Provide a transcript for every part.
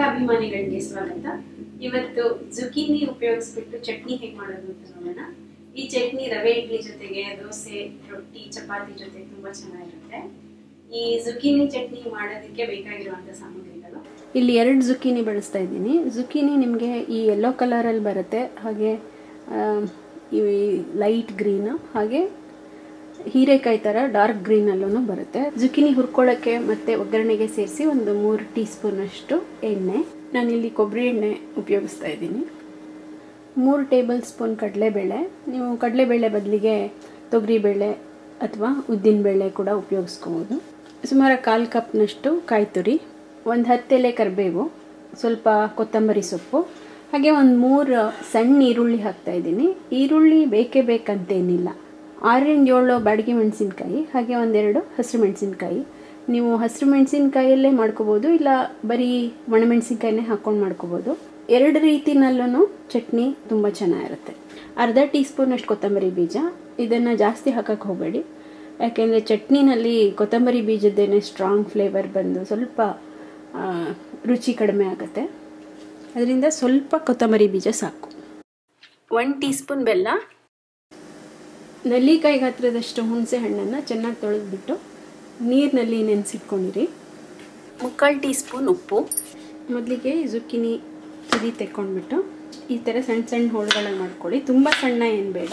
ಅಭಿಮಾನಿಗಳಿಗೆ ಸ್ವಾಗತ ಇವತ್ತು ಜುಕೀನಿ ಉಪಯೋಗಿಸ್ಬಿಟ್ಟು ಚಟ್ನಿ ಹೇಗೆ ಮಾಡೋದು ಅಂತ ನೋಡೋಣ ಈ ಚಟ್ನಿ ರವೆ ಇಡ್ಲಿ ಜೊತೆಗೆ ದೋಸೆ ರೊಟ್ಟಿ ಚಪಾತಿ ಜೊತೆ ತುಂಬಾ ಚೆನ್ನಾಗಿರುತ್ತೆ ಈ ಜುಕೀನಿ ಚಟ್ನಿ ಮಾಡೋದಕ್ಕೆ ಬೇಕಾಗಿರುವಂತ ಸಾಮಗ್ರಿಗಳು ಇಲ್ಲಿ ಎರಡು ಜುಕೀನಿ ಬಳಸ್ತಾ ಇದ್ದೀನಿ ಜುಕೀನಿ ನಿಮಗೆ ಈ ಯೆಲ್ಲೋ ಕಲರಲ್ಲಿ ಬರುತ್ತೆ ಹಾಗೆ ಆಮ್, ಈ ಲೈಟ್ ಗ್ರೀನ್ ಹಾಗೆ ಹೀರೆಕಾಯಿ ಥರ ಡಾರ್ಕ್ ಗ್ರೀನಲ್ಲೂ ಬರುತ್ತೆ ಜುಕಿನಿ ಹುರ್ಕೊಳ್ಳೋಕ್ಕೆ ಮತ್ತು ಒಗ್ಗರಣೆಗೆ ಸೇರಿಸಿ ಒಂದು ಮೂರು ಟೀ ಸ್ಪೂನಷ್ಟು ಎಣ್ಣೆ ನಾನಿಲ್ಲಿ ಕೊಬ್ಬರಿ ಎಣ್ಣೆ ಉಪಯೋಗಿಸ್ತಾ ಇದ್ದೀನಿ ಮೂರು ಟೇಬಲ್ ಸ್ಪೂನ್ ಕಡಲೆಬೇಳೆ ನೀವು ಕಡಲೆಬೇಳೆ ಬದಲಿಗೆ ತೊಗರಿಬೇಳೆ ಅಥವಾ ಉದ್ದಿನಬೇಳೆ ಕೂಡ ಉಪಯೋಗಿಸ್ಕೋಬೋದು ಸುಮಾರು ಕಾಲು ಕಪ್ನಷ್ಟು ಕಾಯಿ ತುರಿ ಒಂದು ಹತ್ತೆಲೆ ಕರಿಬೇವು ಸ್ವಲ್ಪ ಕೊತ್ತಂಬರಿ ಸೊಪ್ಪು ಹಾಗೆ ಒಂದು ಮೂರು ಸಣ್ಣ ಈರುಳ್ಳಿ ಹಾಕ್ತಾ ಇದ್ದೀನಿ ಈರುಳ್ಳಿ ಬೇಕೇ ಬೇಕಂತೇನಿಲ್ಲ ಆರರಿಂದ ಏಳು ಬಾಡಿಗೆ ಮೆಣಸಿನ್ಕಾಯಿ ಹಾಗೆ ಒಂದೆರಡು ಹಸಿರು ಮೆಣಸಿನ್ಕಾಯಿ ನೀವು ಹಸಿರು ಮೆಣಸಿನ್ಕಾಯಲ್ಲೇ ಮಾಡ್ಕೋಬೋದು ಇಲ್ಲ ಬರೀ ಒಣಮೆಣಸಿನ್ಕಾಯಿನೇ ಹಾಕ್ಕೊಂಡು ಮಾಡ್ಕೋಬೋದು ಎರಡು ರೀತಿನಲ್ಲೂ ಚಟ್ನಿ ತುಂಬ ಚೆನ್ನಾಗಿರುತ್ತೆ ಅರ್ಧ ಟೀ ಸ್ಪೂನಷ್ಟು ಕೊತ್ತಂಬರಿ ಬೀಜ ಇದನ್ನು ಜಾಸ್ತಿ ಹಾಕಕ್ಕೆ ಹೋಗಬೇಡಿ ಯಾಕೆಂದರೆ ಚಟ್ನಿನಲ್ಲಿ ಕೊತ್ತಂಬರಿ ಬೀಜದ್ದೇನೆ ಸ್ಟ್ರಾಂಗ್ ಫ್ಲೇವರ್ ಬಂದು ಸ್ವಲ್ಪ ಆ, ರುಚಿ ಕಡಿಮೆ ಆಗುತ್ತೆ ಅದರಿಂದ ಸ್ವಲ್ಪ ಕೊತ್ತಂಬರಿ ಬೀಜ ಸಾಕು ಒನ್ ಟೀ ಸ್ಪೂನ್ ಬೆಲ್ಲ ನೆಲ್ಲಿಕಾಯಿ ಗಾತ್ರದಷ್ಟು ಹುಣಸೆ ಹಣ್ಣನ್ನು ಚೆನ್ನಾಗಿ ತೊಳೆದ್ಬಿಟ್ಟು ನೀರಿನಲ್ಲಿ ನೆನೆಸಿಟ್ಕೊಂಡಿರಿ ಮುಕ್ಕಾಲು ಟೀ ಸ್ಪೂನ್ ಉಪ್ಪು ಮೊದಲಿಗೆ ಜುಕ್ಕಿನಿ ತುದಿ ತೆಕ್ಕೊಂಡ್ಬಿಟ್ಟು ಈ ಥರ ಸಣ್ಣ ಸಣ್ಣ ಹೋಳುಗಳನ್ನ ಮಾಡ್ಕೊಳ್ಳಿ ತುಂಬ ಸಣ್ಣ ಏನು ಬೇಡ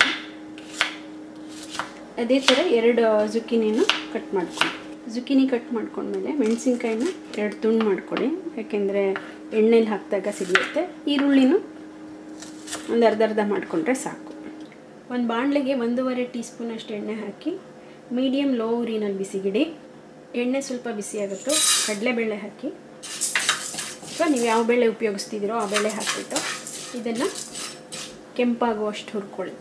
ಅದೇ ಥರ ಎರಡು ಜುಕ್ಕಿನಿನ ಕಟ್ ಮಾಡ್ಕೊಳ್ಳಿ ಜುಕ್ಕಿನಿ ಕಟ್ ಮಾಡ್ಕೊಂಡ್ಮೇಲೆ ಮೆಣಸಿನ್ಕಾಯಿನ ಎರಡು ತುಂಡು ಮಾಡ್ಕೊಳ್ಳಿ ಯಾಕೆಂದರೆ ಎಣ್ಣೆಲಿ ಹಾಕಿದಾಗ ಸಿಡಿಯುತ್ತೆ ಈರುಳ್ಳಿನೂ ಒಂದು ಅರ್ಧ ಅರ್ಧ ಮಾಡಿಕೊಂಡ್ರೆ ಸಾಕು ಒಂದು ಬಾಣಲೆಗೆ ಒಂದೂವರೆ ಟೀ ಸ್ಪೂನಷ್ಟು ಎಣ್ಣೆ ಹಾಕಿ ಮೀಡಿಯಮ್ ಲೋ ಉರಿನಲ್ಲಿ ಬಿಸಿಗಿಡಿ ಎಣ್ಣೆ ಸ್ವಲ್ಪ ಬಿಸಿ ಆಗುತ್ತೋ ಕಡಲೆಬೇಳೆ ಹಾಕಿ ಅಥವಾ ನೀವು ಯಾವ ಬೇಳೆ ಉಪಯೋಗಿಸ್ತಿದ್ದೀರೋ ಆ ಬೇಳೆ ಹಾಕ್ಬಿಟ್ಟು ಇದನ್ನು ಕೆಂಪಾಗುವಷ್ಟು ಹುರ್ಕೊಳ್ಳಿ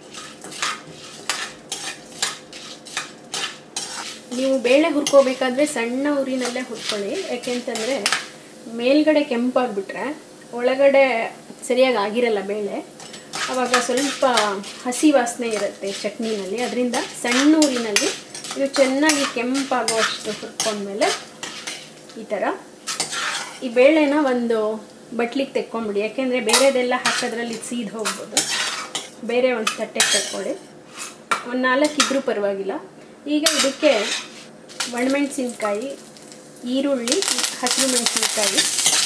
ನೀವು ಬೇಳೆ ಹುರ್ಕೋಬೇಕಾದ್ರೆ ಸಣ್ಣ ಉರಿನಲ್ಲೇ ಹುರ್ಕೊಳ್ಳಿ ಯಾಕೆಂತಂದರೆ ಮೇಲ್ಗಡೆ ಕೆಂಪಾಗ್ಬಿಟ್ರೆ ಒಳಗಡೆ ಸರಿಯಾಗಿ ಆಗಿರಲ್ಲ ಬೇಳೆ ಆವಾಗ ಸ್ವಲ್ಪ ಹಸಿ ವಾಸನೆ ಇರುತ್ತೆ ಚಟ್ನಿನಲ್ಲಿ ಅದರಿಂದ ಸಣ್ಣ ಊರಿನಲ್ಲಿ ಇದು ಚೆನ್ನಾಗಿ ಕೆಂಪಾಗುವಷ್ಟು ಹುರ್ಕೊಂಡ್ಮೇಲೆ ಈ ಥರ ಈ ಬೇಳೆನ ಒಂದು ಬಟ್ಲಿಗೆ ತೆಕ್ಕೊಂಬಿಡಿ ಯಾಕೆಂದರೆ ಬೇರೆದೆಲ್ಲ ಹಾಕೋದ್ರಲ್ಲಿ ಸೀದ್ ಹೋಗ್ಬೋದು ಬೇರೆ ಒಂದು ತಟ್ಟೆಗೆ ತೆಕ್ಕೊಳ್ಳಿ ಒಂದು ನಾಲ್ಕು ಇದ್ರೂ ಪರವಾಗಿಲ್ಲ ಈಗ ಇದಕ್ಕೆ ಒಣಮೆಣಸಿನ್ಕಾಯಿ ಈರುಳ್ಳಿ ಹಸಿರು ಮೆಣಸಿನ್ಕಾಯಿ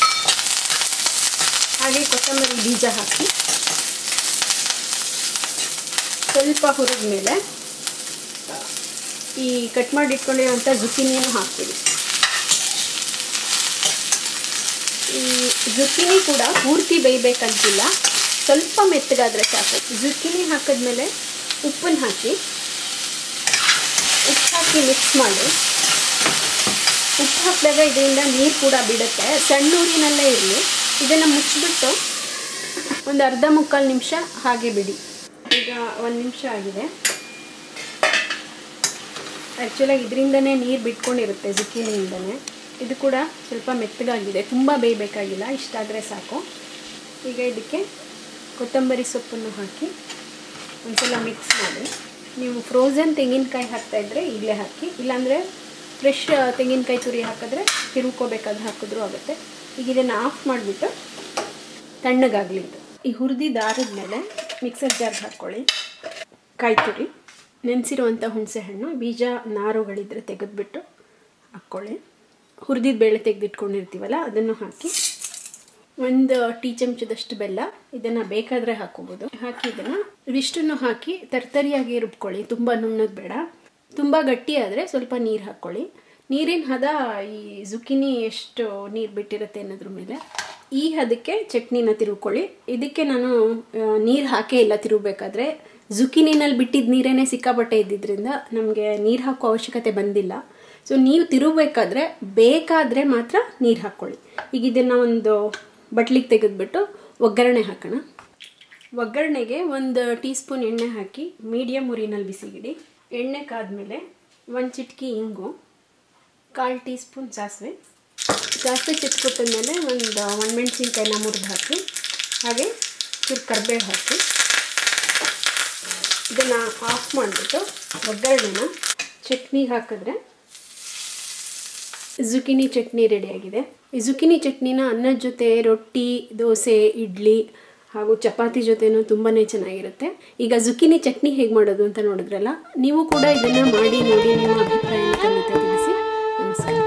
ಹಾಗೆ ಕೊತ್ತಂಬರಿ ಬೀಜ ಹಾಕಿ ಸ್ವಲ್ಪ ಹುರಿದ ಮೇಲೆ ಈ ಕಟ್ ಮಾಡಿ ಇಟ್ಕೊಂಡಿರೋಂಥ ಜುಕಿನಿಯನ್ನು ಹಾಕ್ಬಿಡಿ ಈ ಜುಕಿನಿ ಕೂಡ ಪೂರ್ತಿ ಬೇಯಬೇಕಂತಿಲ್ಲ ಸ್ವಲ್ಪ ಮೆತ್ತಗಾದರೆ ಸಾಕು ಜುಕಿನಿ ಹಾಕಿದ್ಮೇಲೆ ಉಪ್ಪನ್ನು ಹಾಕಿ ಉಪ್ಪು ಹಾಕಿ ಮಿಕ್ಸ್ ಮಾಡಿ ಉಪ್ಪು ಹಾಕಿದಾಗ ಇದರಿಂದ ನೀರು ಕೂಡ ಬಿಡುತ್ತೆ ಸಣ್ಣ ಊರಿನಲ್ಲೇ ಇರಲಿ ಇದನ್ನು ಮುಚ್ಚಿಬಿಟ್ಟು ಒಂದು ಅರ್ಧ ಮುಕ್ಕಾಲು ನಿಮಿಷ ಹಾಗೆ ಬಿಡಿ ಈಗ ಒಂದು ನಿಮಿಷ ಆಗಿದೆ ಆ್ಯಕ್ಚುಲಾಗಿ ಇದರಿಂದನೇ ನೀರು ಬಿಟ್ಕೊಂಡಿರುತ್ತೆ ಜುಕ್ಕಿನಿಯಿಂದನೇ ಇದು ಕೂಡ ಸ್ವಲ್ಪ ಮೆತ್ತಗಾಗಿದೆ ತುಂಬ ಬೇಯಬೇಕಾಗಿಲ್ಲ ಇಷ್ಟಾದರೆ ಸಾಕು ಈಗ ಇದಕ್ಕೆ ಕೊತ್ತಂಬರಿ ಸೊಪ್ಪನ್ನು ಹಾಕಿ ಒಂದ್ಸಲ ಮಿಕ್ಸ್ ಮಾಡಿ ನೀವು ಫ್ರೋಝನ್ ತೆಂಗಿನಕಾಯಿ ಹಾಕ್ತಾಯಿದ್ರೆ ಈಗಲೇ ಹಾಕಿ ಇಲ್ಲಾಂದರೆ ಫ್ರೆಶ್ ತೆಂಗಿನಕಾಯಿ ತುರಿ ಹಾಕಿದ್ರೆ ತಿರುವ್ಕೋಬೇಕಾದ್ರೆ ಹಾಕಿದ್ರೂ ಆಗುತ್ತೆ ಈಗ ಇದನ್ನು ಆಫ್ ಮಾಡಿಬಿಟ್ಟು ತಣ್ಣಗಾಗಲಿ ಇದು ಈ ಹುರಿದಿ ದಾರದ ಮೇಲೆ ಮಿಕ್ಸರ್ ಜಾರ್ಗೆ ಹಾಕ್ಕೊಳ್ಳಿ ಕಾಯಿ ತುರಿ ನೆನೆಸಿರುವಂಥ ಹುಣಸೆ ಹಣ್ಣು ಬೀಜ ನಾರುಗಳಿದ್ರೆ ತೆಗೆದುಬಿಟ್ಟು ಹಾಕ್ಕೊಳ್ಳಿ ಹುರಿದಿದ ಬೇಳೆ ತೆಗೆದಿಟ್ಕೊಂಡಿರ್ತೀವಲ್ಲ ಅದನ್ನು ಹಾಕಿ ಒಂದು ಟೀ ಚಮಚದಷ್ಟು ಬೆಲ್ಲ ಇದನ್ನು ಬೇಕಾದರೆ ಹಾಕೋಬೋದು ಹಾಕಿ ಇದನ್ನು ಇವಿಷ್ಟನ್ನು ಹಾಕಿ ತರ್ತರಿಯಾಗಿ ರುಬ್ಕೊಳ್ಳಿ ತುಂಬ ನುಣ್ಣದು ಬೇಡ ತುಂಬ ಗಟ್ಟಿ ಆದರೆ ಸ್ವಲ್ಪ ನೀರು ಹಾಕ್ಕೊಳ್ಳಿ ನೀರಿನ ಹದ ಈ ಜುಕಿನಿ ಎಷ್ಟು ನೀರು ಬಿಟ್ಟಿರುತ್ತೆ ಅನ್ನೋದ್ರ ಮೇಲೆ ಈ ಹದಕ್ಕೆ ಚಟ್ನಿನ ತಿರುವ್ಕೊಳ್ಳಿ ಇದಕ್ಕೆ ನಾನು ನೀರು ಹಾಕೇ ಇಲ್ಲ ತಿರುಗಬೇಕಾದ್ರೆ ಜುಕಿನಿನಲ್ಲಿ ಬಿಟ್ಟಿದ್ದ ನೀರೇನೆ ಸಿಕ್ಕಾಪಟ್ಟೆ ಇದ್ದಿದ್ದರಿಂದ ನಮಗೆ ನೀರು ಹಾಕೋ ಅವಶ್ಯಕತೆ ಬಂದಿಲ್ಲ ಸೊ ನೀವು ತಿರುಗಬೇಕಾದ್ರೆ ಬೇಕಾದರೆ ಮಾತ್ರ ನೀರು ಹಾಕ್ಕೊಳ್ಳಿ ಈಗ ಇದನ್ನು ಒಂದು ಬಟ್ಲಿಗೆ ತೆಗೆದುಬಿಟ್ಟು ಒಗ್ಗರಣೆ ಹಾಕೋಣ ಒಗ್ಗರಣೆಗೆ ಒಂದು ಟೀ ಸ್ಪೂನ್ ಎಣ್ಣೆ ಹಾಕಿ ಮೀಡಿಯಮ್ ಉರಿನಲ್ಲಿ ಬಿಸಿಗಿಡಿ ಎಣ್ಣೆ ಕಾದ್ಮೇಲೆ ಒಂದು ಚಿಟಕಿ ಇಂಗು ಕಾಲು ಟೀ ಸ್ಪೂನ್ ಸಾಸಿವೆ ಸಾಸಿವೆ ಚಿಟ್ಕೊಟ್ಟಿದ್ಮೇಲೆ ಒಂದು ಒಣಮೆಣ್ಸಿನ್ಕಾಯಿನ ಮುರಿದು ಹಾಕಿ ಹಾಗೆ ಚೂರು ಕರಿಬೇವು ಹಾಕಿ ಇದನ್ನು ಆಫ್ ಮಾಡಿಬಿಟ್ಟು ಒಗ್ಗರಣೆನ ಚಟ್ನಿಗೆ ಹಾಕಿದ್ರೆ ಜುಕಿನಿ ಚಟ್ನಿ ರೆಡಿಯಾಗಿದೆ ಈ ಜುಕಿನಿ ಚಟ್ನಿನ ಅನ್ನದ ಜೊತೆ ರೊಟ್ಟಿ ದೋಸೆ ಇಡ್ಲಿ ಹಾಗೂ ಚಪಾತಿ ಜೊತೆನೂ ತುಂಬಾ ಚೆನ್ನಾಗಿರುತ್ತೆ ಈಗ ಜುಕಿನಿ ಚಟ್ನಿ ಹೇಗೆ ಮಾಡೋದು ಅಂತ ನೋಡಿದ್ರಲ್ಲ ನೀವು ಕೂಡ ಇದನ್ನು ಮಾಡಿ ನೋಡಿ ನಿಮ್ಮ ಅಭಿಪ್ರಾಯನ ಖಂಡಿತ ತಿಳಿಸಿ ನಮಸ್ಕಾರ